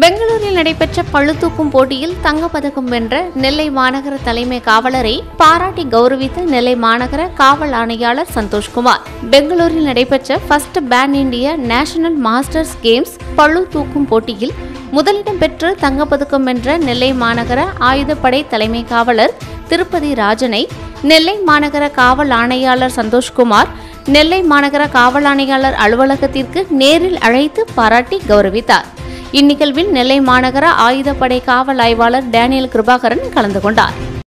பெங்களூரில் நடைபெற்ற பளுதூக்கும் போட்டியில் தங்கப்பதக்கம் வென்ற நெல்லை மாநகர தலைமை காவலரை பாராட்டி கௌரவித்த நெல்லை மாநகர காவல் ஆணையாளர் சந்தோஷ்குமார் பெங்களூரில் நடைபெற்ற first pan India national masters games பளு தூக்கும் போட்டியில் முதலிடம் பெற்று தங்கப்பதக்கம் வென்ற நெல்லை மாநகர ஆயுதப்படை தலைமை காவலர் திருப்பதி ராஜனை நெல்லை மாநகர காவல் ஆணையாளர் சந்தோஷ்குமார் நெல்லை மாநகர காவல் ஆணையாளர் அலுவலகத்திற்கு நேரில் அழைத்து பாராட்டி கௌரவித்தார் இந்நிகழ்வில் நெல்லை மாநகர ஆயுதப்படை காவல் ஆய்வாளர் டேனியல் கிருபாகரன் கலந்து கொண்டார்